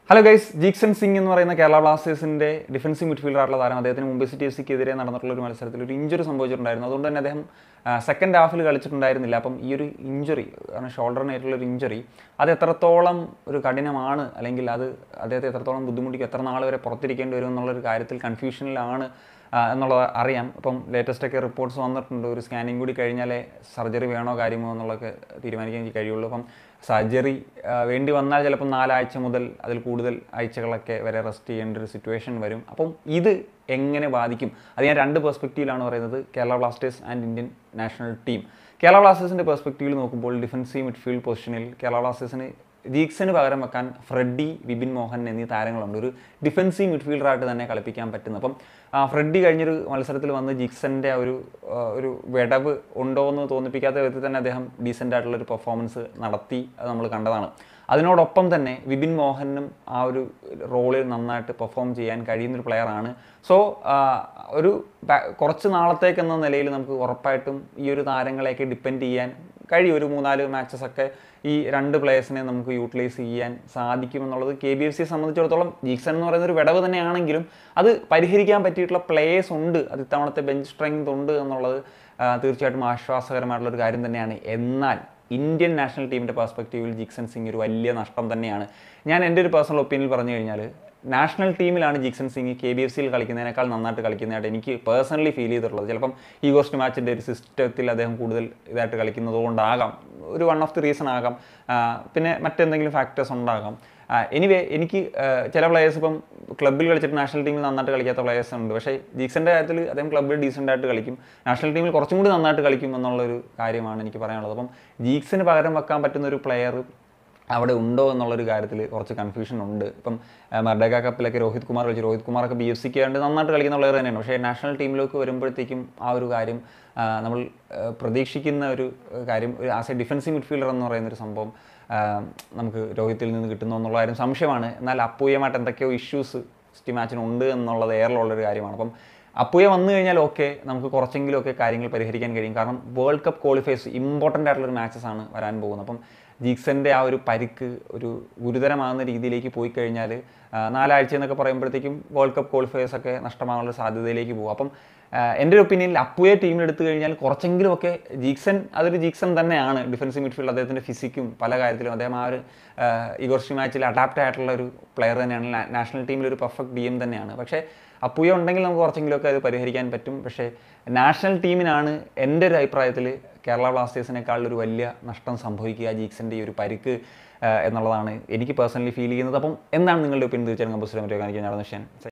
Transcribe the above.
hello guys Jeakson Singh എന്ന് പറയുന്ന കേരള ബ്ലാസ്റ്റേഴ്സിന്റെ ഡിഫൻസീവ് മിഡ്ഫീൽഡർ ആയിട്ടുള്ള താരം അദ്ദേഹത്തിന് മുംബൈ സിറ്റി എഫ് സിക്കെതിരെ നടന്നിട്ടുള്ള ഒരു മത്സരത്തിൽ ഒരു ഇഞ്ചുറി സംഭവിച്ചിട്ടുണ്ടായിരുന്നു അതുകൊണ്ട് തന്നെ അദ്ദേഹം സെക്കൻഡ് ഹാഫിൽ കളിച്ചിട്ടുണ്ടായിരുന്നില്ല അപ്പം ഈ ഒരു ഇഞ്ചുറി കാരണം ഷോൾഡറിനായിട്ടുള്ള ഒരു ഇഞ്ചുറി അത് എത്രത്തോളം ഒരു കഠിനമാണ് അല്ലെങ്കിൽ അത് അദ്ദേഹത്തെ എത്രത്തോളം ബുദ്ധിമുട്ടിക്കും എത്ര നാൾ വരെ പുറത്തിരിക്കേണ്ടി വരും എന്നുള്ളൊരു കാര്യത്തിൽ കൺഫ്യൂഷനിലാണ് ആ, എന്നുള്ളത് അറിയാം ഇപ്പം ലേറ്റസ്റ്റ് ഒക്കെ റിപ്പോർട്ട്സ് വന്നിട്ടുണ്ട് ഒരു സ്കാനിങ് കൂടി കഴിഞ്ഞാലേ സർജറി വേണോ കാര്യമോ എന്നുള്ളതൊക്കെ തീരുമാനിക്കാൻ എനിക്ക് കഴിയുള്ളൂ അപ്പം സർജറി വേണ്ടി വന്നാൽ ചിലപ്പം നാലാഴ്ച മുതൽ അതിൽ കൂടുതൽ ആഴ്ചകളൊക്കെ വരെ റെസ്റ്റ് ചെയ്യേണ്ട ഒരു സിറ്റുവേഷൻ വരും അപ്പം ഇത് എങ്ങനെ ബാധിക്കും അത് ഞാൻ രണ്ട് പെർസ്പെക്റ്റീവിലാണ് പറയുന്നത് Kerala Blasters and Indian national team Kerala ബ്ലാസ്റ്റേഴ്സിൻ്റെ പെർസ്പെക്റ്റീവിൽ നോക്കുമ്പോൾ ഡിഫൻസീവ് മിഡ്ഫീൽഡ് പൊസിഷനിൽ കേരള ബ്ലാസ്റ്റേഴ്സിന് ജീക്സിന് പകരം വെക്കാൻ ഫ്രെഡി വിപിൻ മോഹൻ എന്നീ താരങ്ങളുണ്ട് ഒരു ഡിഫൻസീവ് മിഡ്ഫീൽഡറായിട്ട് തന്നെ കളിപ്പിക്കാൻ പറ്റുന്നു അപ്പം ആ, ഫ്രെഡി കഴിഞ്ഞൊരു മത്സരത്തിൽ വന്ന് ജിക്സന്റെ ആ ഒരു ആ, ഒരു വിടവ് ഉണ്ടോ എന്ന് തോന്നിപ്പിക്കാത്ത വിധത്തിൽ തന്നെ അദ്ദേഹം ഡീസൻ്റ് ആയിട്ടുള്ള ഒരു പെർഫോമൻസ് നടത്തി അത് നമ്മൾ കണ്ടതാണ് അതിനോടൊപ്പം തന്നെ വിപിൻ മോഹനും ആ ഒരു റോളിൽ നന്നായിട്ട് പെർഫോം ചെയ്യാൻ കഴിയുന്നൊരു പ്ലെയറാണ് സോ ഒരു ബാ- കുറച്ച് നാളത്തേക്ക് എന്ന നിലയിൽ നമുക്ക് ഉറപ്പായിട്ടും ഈ ഒരു താരങ്ങളെയൊക്കെ ഡിപ്പെൻഡ് ചെയ്യാൻ കഴിയും ഒരു മൂന്നാല് മാച്ചസ് ഒക്കെ ഈ രണ്ട് പ്ലേയേഴ്സിനെ നമുക്ക് യൂട്ടിലൈസ് ചെയ്യാൻ സാധിക്കും എന്നുള്ളത് കെ ബി എഫ് സിയെ സംബന്ധിച്ചിടത്തോളം ജീക്സൺ എന്ന് പറയുന്ന ഒരു വിടവ് തന്നെയാണെങ്കിലും അത് പരിഹരിക്കാൻ പറ്റിയിട്ടുള്ള പ്ലേയേഴ്സ് ഉണ്ട് അത് ഇത്തവണത്തെ ബെഞ്ച് സ്ട്രെങ്ത് ഉണ്ട് എന്നുള്ളത് ആ, തീർച്ചയായിട്ടും ആശ്വാസകരമായിട്ടുള്ള ഒരു കാര്യം തന്നെയാണ് എന്നാൽ ഇന്ത്യൻ നാഷണൽ ടീമിൻ്റെ പെർസ്പെക്റ്റീവിൽ ജിക്സൺ സിംഗ് ഒരു വലിയ നഷ്ടം തന്നെയാണ് ഞാൻ എൻ്റെ ഒരു പേഴ്സണൽ ഒപ്പീനിയൻ പറഞ്ഞു കഴിഞ്ഞാൽ നാഷണൽ ടീമിലാണ് Jeakson Singh K B F സിയിൽ കളിക്കുന്നതിനേക്കാൾ നന്നായിട്ട് കളിക്കുന്നതായിട്ട് എനിക്ക് പേഴ്സണലി ഫീൽ ചെയ്തിട്ടുള്ളത് ചിലപ്പം ഈ ഗോസ്റ്റ് മാച്ചിൻ്റെ ഒരു സിസ്റ്റത്തിൽ അദ്ദേഹം കൂടുതൽ ഇതായിട്ട് കളിക്കുന്നത് കൊണ്ടാകാം ഒരു വൺ ഓഫ് ദി റീസൺ ആകാം ആ, പിന്നെ മറ്റെന്തെങ്കിലും ഫാക്ടേഴ്സ് ഉണ്ടാകാം എനിവേ എനിക്ക് ആ, ചില പ്ലേയേഴ്സ് ഇപ്പം ക്ലബ്ബിൽ കളിച്ചിട്ട് നാഷണൽ ടീമിൽ നന്നായിട്ട് കളിക്കാത്ത പ്ലേയേഴ്സ് ഉണ്ട് പക്ഷേ ജീക്സന്റെ കാര്യത്തിൽ അദ്ദേഹം ക്ലബ്ബിൽ ഡീസൻ്റ് ആയിട്ട് കളിക്കും നാഷണൽ ടീമിൽ കുറച്ചും കൂടി നന്നായിട്ട് കളിക്കും എന്നുള്ളൊരു കാര്യമാണ് എനിക്ക് പറയാനുള്ളത് അപ്പം ജീക്സിന് പകരം വെക്കാൻ പറ്റുന്ന ഒരു പ്ലെയർ അവിടെ ഉണ്ടോ എന്നുള്ളൊരു കാര്യത്തിൽ കുറച്ച് കൺഫ്യൂഷൻ ഉണ്ട് ഇപ്പം മർഡേക കപ്പിലൊക്കെ രോഹിത് കുമാർ കളിച്ചു രോഹിത് കുമാറൊക്കെ ബി എഫ് സിക്ക് വേണ്ടി നന്നായിട്ട് കളിക്കുന്ന പ്ലെയർ തന്നെയാണ് പക്ഷേ നാഷണൽ ടീമിലേക്ക് വരുമ്പോഴത്തേക്കും ആ ഒരു കാര്യം ആ, നമ്മൾ ആ, പ്രതീക്ഷിക്കുന്ന ഒരു കാര്യം ഒരു ആസ് എ ഡിഫൻസീവ് മിഡ്ഫീൽഡർ എന്ന് പറയുന്ന ഒരു സംഭവം ആ, നമുക്ക് രോഹിത്തിൽ നിന്ന് കിട്ടുന്നു എന്നുള്ള കാര്യം സംശയമാണ് എന്നാൽ അപ്പൂയമായിട്ട് എന്തൊക്കെയോ ഇഷ്യൂസ് സിറ്റി മാച്ചിന് ഉണ്ട് എന്നുള്ളത് എയറിലുള്ളൊരു കാര്യമാണ് അപ്പം അപ്പൂയ വന്നു കഴിഞ്ഞാൽ ഓക്കെ നമുക്ക് കുറച്ചെങ്കിലും ഒക്കെ കാര്യങ്ങൾ പരിഹരിക്കാൻ കഴിയും കാരണം വേൾഡ് കപ്പ് ക്വാളിഫയേഴ്സ് ഇമ്പോർട്ടൻ്റ് ആയിട്ടുള്ളൊരു മാച്ചസ് ആണ് വരാൻ പോകുന്നത് അപ്പം ജീക്സന്റെ ആ ഒരു പരിക്ക് ഒരു ഗുരുതരമാകുന്ന രീതിയിലേക്ക് പോയി കഴിഞ്ഞാൽ നാലാഴ്ച എന്നൊക്കെ പറയുമ്പോഴത്തേക്കും വേൾഡ് കപ്പ് ക്വാളിഫയേഴ്സ് ഒക്കെ നഷ്ടമാകാനുള്ള സാധ്യതയിലേക്ക് പോകും അപ്പം ആ, എൻ്റെ ഒരു ഒപ്പീനിയനിൽ അപ്പുയെ ടീമിൽ എടുത്തു കഴിഞ്ഞാൽ കുറച്ചെങ്കിലും ഒക്കെ ജീക്സൺ അതൊരു ജീക്സൺ തന്നെയാണ് ഡിഫൻസീവ് മിഡ്ഫീൽഡ് അദ്ദേഹത്തിൻ്റെ ഫിസിക്കും പല കാര്യത്തിലും അദ്ദേഹം ആ ഒരു ഇഗോർഷി മാച്ചിൽ അഡാപ്റ്റ് ആയിട്ടുള്ള ഒരു പ്ലെയർ തന്നെയാണ് നാ- നാഷണൽ ടീമിൽ ഒരു പെർഫെക്റ്റ് ഡി എം തന്നെയാണ് പക്ഷേ അപ്പുയ ഉണ്ടെങ്കിൽ നമുക്ക് കുറച്ചെങ്കിലുമൊക്കെ അത് പരിഹരിക്കാൻ പറ്റും പക്ഷേ നാഷണൽ ടീമിനാണ് എൻ്റെ ഒരു അഭിപ്രായത്തിൽ കേരള ബ്ലാസ്റ്റേഴ്സിനേക്കാൾ ഒരു വലിയ നഷ്ടം സംഭവിക്കുക ജീക്സിൻ്റെ ഈ ഒരു പരിക്ക് ആ, എന്നുള്ളതാണ് എനിക്ക് പേഴ്സണലി ഫീൽ ചെയ്യുന്നത് അപ്പം എന്താണ് നിങ്ങളുടെ ഒപ്പീനിയൻ തീർച്ചയായും കമ്പോസിറ്റ് കാണിക്കാൻ ഞാൻ വിഷയം